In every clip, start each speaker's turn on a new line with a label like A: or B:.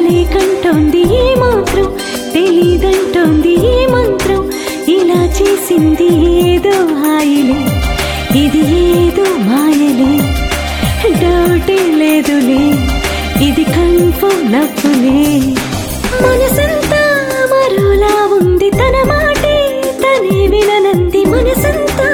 A: కలే కంటోంది ఏ మాత్రం తెలీదంటోంది ఏ మంత్రం ఇలా చేసింది ఏదో హాయిలే ఇది ఏదో మాయలే డౌటే లేదులే ఇది కన్ఫర్మ్ నవ్వులే మనసంతా మరోలా ఉంది తన మాటే తనే విననంది మనసంతా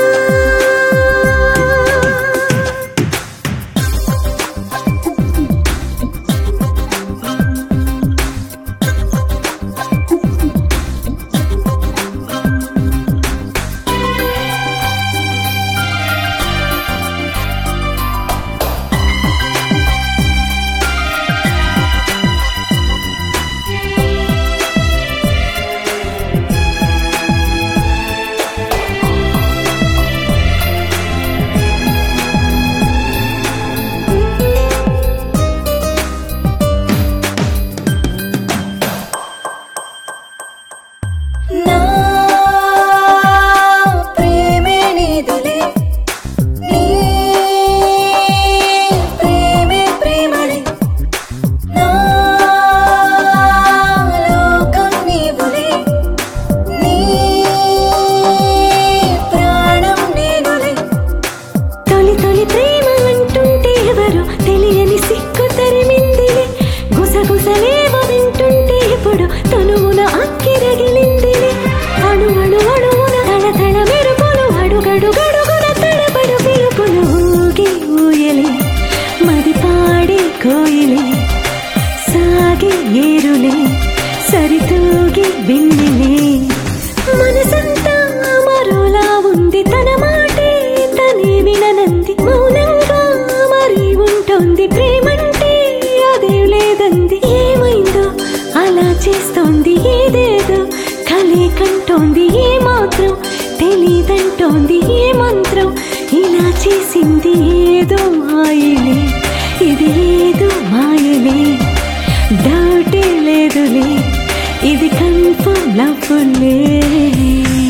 B: నా ప్రేమే నీదులే నీ ప్రేమే ప్రేమలే నా లోకం నీవులే నీ ప్రాణం నేనులే
A: తొలి తొలి ప్రేమ అంటుంటే ఎవరు తెలియని సిక్కు తరిమిందిలే గుసగుసలేవ వింటుంటే ఇప్పుడు తనువున అక్కిరగిలిందిలే అణు అణు అణువున తళ తళ మెరుపులు అడుగడు గడుగున తడబడు పిలుపులు ఊగి ఊయలే మది పాడే కోయిలే సాగి ఏరులే సరితూగి బిందిలే మనసంతా మరోలా ఉంది తన మాటే తనే విననంది మౌనంగా మరి ఉంటుంది ప్రేమంటే అదే లేదంది ఏమైందో అలా చేస్తోంది ఏదేదో కలే కంటోంది ఏ మాత్రం తెలీదంటోంది ఏ మంత్రం ఇలా చేసింది ఏదో మాయలే ఇది ఏదో మాయలే డౌటే లేదులే ఇది కన్ఫర్మ్ లవ్వులే